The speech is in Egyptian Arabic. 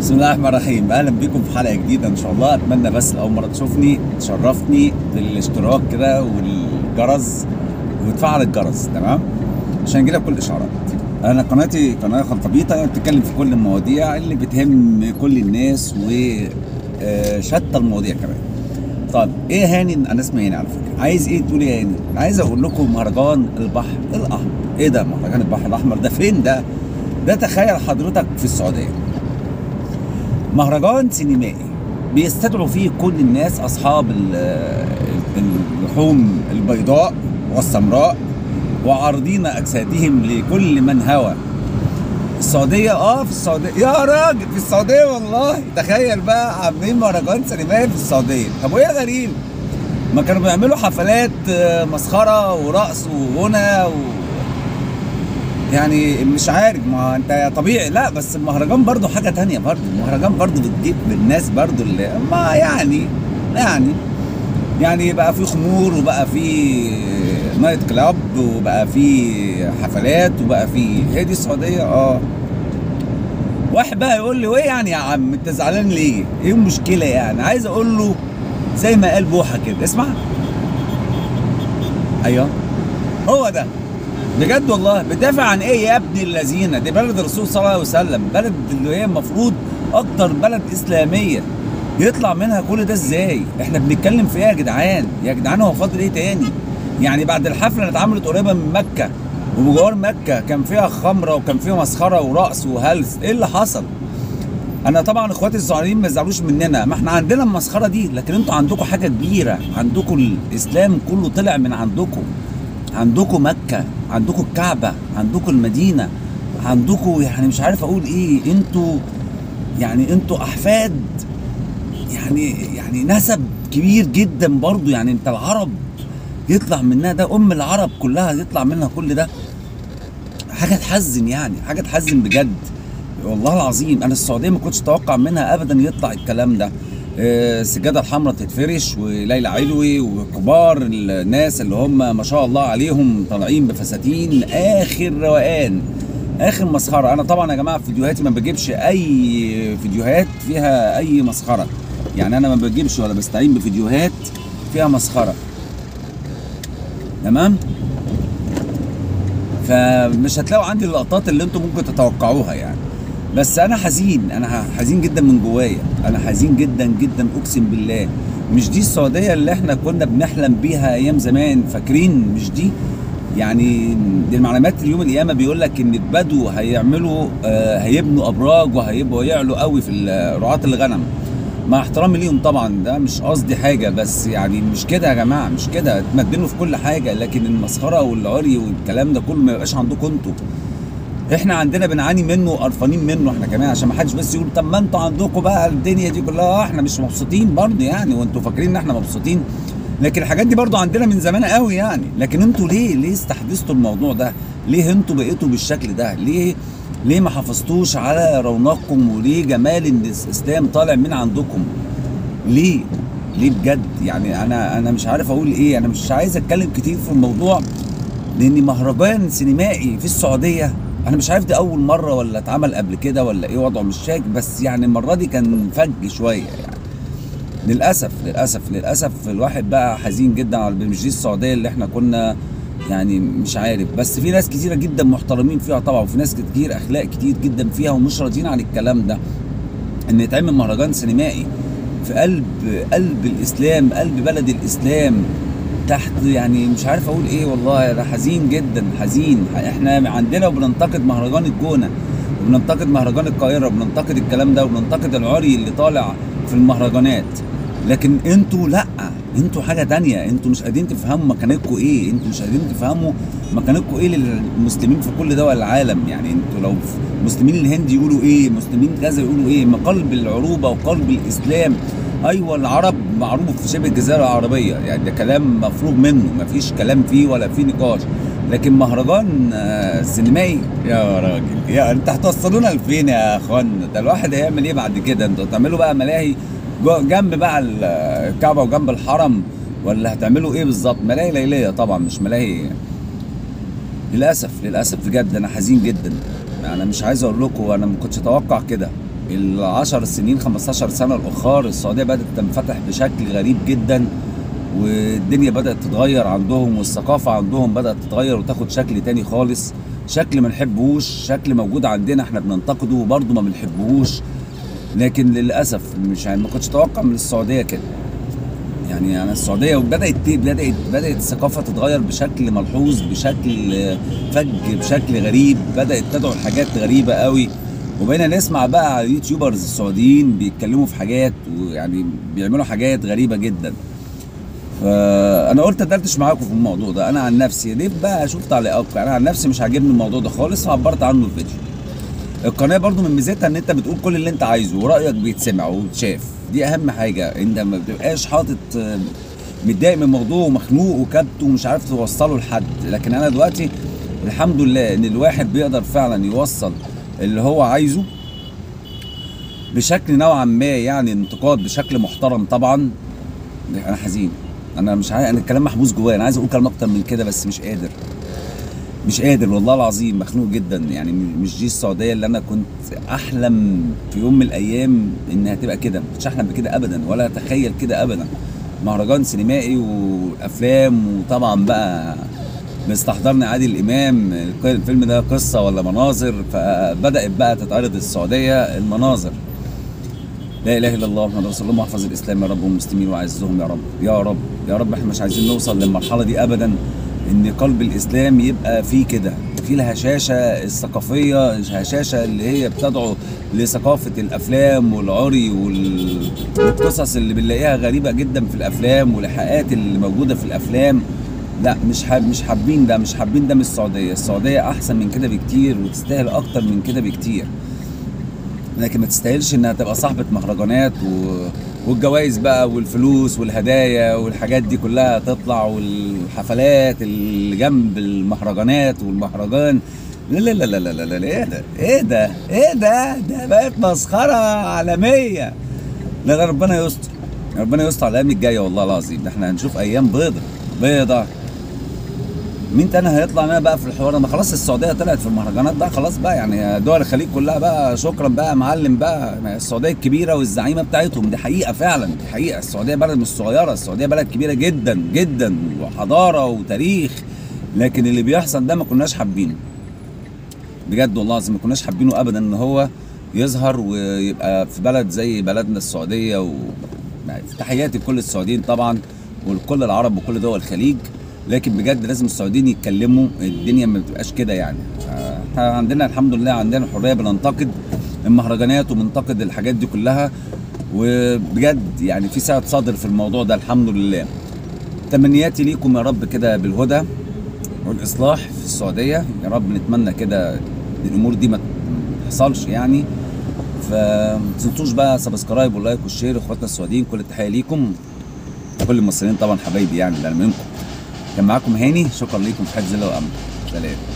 بسم الله الرحمن الرحيم اهلا بيكم في حلقه جديده ان شاء الله اتمنى بس اول مره تشوفني تشرفني بالاشتراك كده والجرس وتفعل الجرس تمام عشان يجيلك كل الاشعارات انا قناتي قناه خلطبيطه بتتكلم في كل المواضيع اللي بتهم كل الناس وشتى المواضيع كمان طيب ايه هاني انا اسمي هاني على فكره عايز ايه تقول يا هاني عايز اقول لكم مهرجان البحر الاحمر ايه ده مهرجان البحر الاحمر ده فين ده ده تخيل حضرتك في السعوديه مهرجان سينمائي بيستدعوا فيه كل الناس اصحاب ال- اللحوم البيضاء والسمراء وعارضين اجسادهم لكل من هوى السعوديه اه في السعوديه يا راجل في السعوديه والله تخيل بقى عاملين مهرجان سينمائي في السعوديه طب وايه الغريب ما كانوا بيعملوا حفلات آه، مسخره ورقص وغنى و... يعني مش عارف ما انت طبيعي لا بس المهرجان برضو حاجه تانية برضو المهرجان برضو بتجيب الناس برضو اللي ما يعني يعني يعني بقى في خمور وبقى في نايت كلاب وبقى في حفلات وبقى في هي دي السعوديه اه واحد بقى يقول لي وايه يعني يا عم انت زعلان ليه؟ ايه المشكله يعني؟ عايز اقول له زي ما قال بوحه كده اسمع ايوه هو ده بجد والله بتدافع عن ايه يا ابن الذين دي بلد الرسول صلى الله عليه وسلم بلد اللي هي المفروض اكتر بلد اسلاميه يطلع منها كل ده ازاي احنا بنتكلم في ايه يا جدعان يا جدعان هو فاضل ايه تاني يعني بعد الحفله اللي اتعملت قريبه من مكه ومجوار مكه كان فيها خمره وكان فيها مسخره ورقص وهلس ايه اللي حصل انا طبعا اخواتي الزعلانين ما يزعلوش مننا ما احنا عندنا المسخره دي لكن انتوا عندكم حاجه كبيره عندكم الاسلام كله طلع من عندكم عندكم مكة عندكم الكعبة عندكم المدينة عندكم يعني مش عارف اقول ايه انتوا يعني انتوا احفاد يعني يعني نسب كبير جدا برضو يعني انت العرب يطلع منها ده ام العرب كلها يطلع منها كل ده حاجة تحزن يعني حاجة تحزن بجد والله العظيم انا السعودية ما كنتش اتوقع منها ابدا يطلع الكلام ده آه، السجاده الحمراء تتفرش وليلى علوي وكبار الناس اللي هم ما شاء الله عليهم طالعين بفساتين اخر روقان اخر مسخره انا طبعا يا جماعه في فيديوهاتي ما بجيبش اي فيديوهات فيها اي مسخره يعني انا ما بجيبش ولا بستعين بفيديوهات فيها مسخره تمام فمش هتلاقوا عندي اللقطات اللي انتم ممكن تتوقعوها يعني بس انا حزين انا حزين جدا من جوايا انا حزين جدا جدا اقسم بالله مش دي السعوديه اللي احنا كنا بنحلم بيها ايام زمان فاكرين مش دي يعني دي المعلومات اليوم القيامه بيقول لك ان البدو هيعملوا آه هيبنوا ابراج وهيبقوا يعلوا قوي في ال- رعاة الغنم مع احترامي ليهم طبعا ده مش قصدي حاجه بس يعني مش كده يا جماعه مش كده تمدنوا في كل حاجه لكن المسخره والعري والكلام ده كله ما يبقاش عندكم انتوا احنا عندنا بنعاني منه وقرفانين منه احنا كمان عشان ما حدش بس يقول طب ما انتوا عندكم بقى الدنيا دي كلها احنا مش مبسوطين برضه يعني وانتوا فاكرين ان احنا مبسوطين لكن الحاجات دي برضه عندنا من زمان قوي يعني لكن انتوا ليه ليه استحدثتوا الموضوع ده ليه انتوا بقيتوا بالشكل ده ليه ليه ما حافظتوش على رونقكم وليه جمال ان الاسلام طالع من عندكم ليه ليه بجد يعني انا انا مش عارف اقول ايه انا مش عايز اتكلم كتير في الموضوع لان مهرجان سينمائي في السعوديه انا مش عارف دي اول مره ولا اتعمل قبل كده ولا ايه وضعه مش شاك بس يعني المره دي كان فج شويه يعني للاسف للاسف للاسف الواحد بقى حزين جدا على مش دي السعوديه اللي احنا كنا يعني مش عارف بس في ناس كتيره جدا محترمين فيها طبعا وفي ناس كتير اخلاق كتير جدا فيها ومش راضيين عن الكلام ده ان يتعمل مهرجان سينمائي في قلب قلب الاسلام قلب بلد الاسلام تحت يعني مش عارف اقول ايه والله انا حزين جدا حزين احنا عندنا وبننتقد مهرجان الجونه وبننتقد مهرجان القاهره وبننتقد الكلام ده وبننتقد العري اللي طالع في المهرجانات لكن انتوا لا انتوا حاجه تانية انتوا مش قادرين تفهموا مكانتكم ايه انتوا مش قادرين تفهموا مكانتكم ايه للمسلمين في كل دول العالم يعني انتوا لو في مسلمين الهند يقولوا ايه مسلمين كذا يقولوا ايه ما قلب العروبه وقلب الاسلام ايوه العرب معروف في شبه الجزيره العربيه يعني ده كلام مفروغ منه مفيش كلام فيه ولا فيه نقاش لكن مهرجان آه، سينمائي يا راجل يا انت هتوصلونا لفين يا اخوان ده الواحد هيعمل ايه بعد كده انتوا هتعملوا بقى ملاهي جو- جنب بقى ال- الكعبه وجنب الحرم ولا هتعملوا ايه بالظبط ملاهي ليليه طبعا مش ملاهي للاسف للاسف بجد انا حزين جدا انا مش عايز اقول لكم انا ما كنتش اتوقع كده العشر سنين 15 سنة الأخر السعودية بدأت تنفتح بشكل غريب جدا والدنيا بدأت تتغير عندهم والثقافة عندهم بدأت تتغير وتاخد شكل تاني خالص شكل ما نحبهوش شكل موجود عندنا احنا بننتقده وبرضه ما بنحبهوش لكن للأسف مش يعني ما كنتش أتوقع من السعودية كده يعني انا السعوديه بدات بدات بدات الثقافه تتغير بشكل ملحوظ بشكل فج بشكل غريب بدات تدعو لحاجات غريبه قوي وبقينا نسمع بقى على اليوتيوبرز السعوديين بيتكلموا في حاجات ويعني بيعملوا حاجات غريبه جدا فانا قلت ادردش معاكم في الموضوع ده انا عن نفسي ليه بقى اشوف تعليقاتكم انا عن نفسي مش عاجبني الموضوع ده خالص وعبرت عنه في فيديو القناه برضو من ميزتها ان انت بتقول كل اللي انت عايزه ورايك بيتسمع ويتشاف دي اهم حاجه انت ما بتبقاش حاطط آه، متضايق من الموضوع ومخنوق وكبت ومش عارف توصله لحد لكن انا دلوقتي الحمد لله ان الواحد بيقدر فعلا يوصل اللي هو عايزه بشكل نوعا ما يعني انتقاد بشكل محترم طبعا انا حزين انا مش عايز انا الكلام محبوس جوايا انا عايز اقول كلام اكتر من كده بس مش قادر مش قادر والله العظيم مخنوق جدا يعني مش دي السعوديه اللي انا كنت احلم في يوم من الايام انها تبقى كده ما كنتش احلم بكده ابدا ولا اتخيل كده ابدا مهرجان سينمائي وافلام وطبعا بقى مستحضرني عادل امام الفيلم ده قصه ولا مناظر فبدات بقى تتعرض السعوديه المناظر لا اله الا الله محمد رسول الله واحفظ الاسلام يا رب والمسلمين وعزهم يا رب يا رب يا رب احنا مش عايزين نوصل للمرحله دي ابدا ان قلب الاسلام يبقى فيه كده في الهشاشه الثقافيه الهشاشه اللي هي بتدعو لثقافه الافلام والعري وال- والقصص اللي بنلاقيها غريبه جدا في الافلام والايحاءات اللي موجوده في الافلام لا مش حاب مش حابين ده مش حابين ده من السعوديه السعوديه احسن من كده بكتير وتستاهل اكتر من كده بكتير لكن ما تستاهلش انها تبقى صاحبه مهرجانات و... والجوائز بقى والفلوس والهدايا والحاجات دي كلها تطلع والحفلات اللي جنب المهرجانات والمهرجان لا لا لا لا لا لا, لا. ايه ده ايه ده ايه ده ده بقت مسخره عالميه لا لا ربنا يستر ربنا يستر على الايام الجايه والله العظيم ده احنا هنشوف ايام بيضه بيضه مين تاني هيطلع لنا بقى في الحوار ده ما خلاص السعوديه طلعت في المهرجانات بقى خلاص بقى يعني دول الخليج كلها بقى شكرا بقى يا معلم بقى ما السعوديه الكبيره والزعيمه بتاعتهم دي حقيقه فعلا دي حقيقه السعوديه بلد مش صغيره السعوديه بلد كبيره جدا جدا وحضاره وتاريخ لكن اللي بيحصل ده ما كناش حابينه بجد والله العظيم ما كناش حابينه ابدا ان هو يظهر ويبقى في بلد زي بلدنا السعوديه و يعني تحياتي لكل السعوديين طبعا ولكل العرب وكل دول الخليج لكن بجد لازم السعوديين يتكلموا الدنيا ما بتبقاش كده يعني آه، احنا عندنا الحمد لله عندنا الحريه بننتقد المهرجانات وبننتقد الحاجات دي كلها وبجد يعني في سعه صدر في الموضوع ده الحمد لله تمنياتي ليكم يا رب كده بالهدى والاصلاح في السعوديه يا رب نتمنى كده الامور دي ما تحصلش يعني فما تنسوش بقى سبسكرايب واللايك والشير اخواتنا السعوديين كل التحيه ليكم كل المصريين طبعا حبايبي يعني ده أنا منكم كان معاكم هاني شكرا ليكم في حفظ الله وامن سلام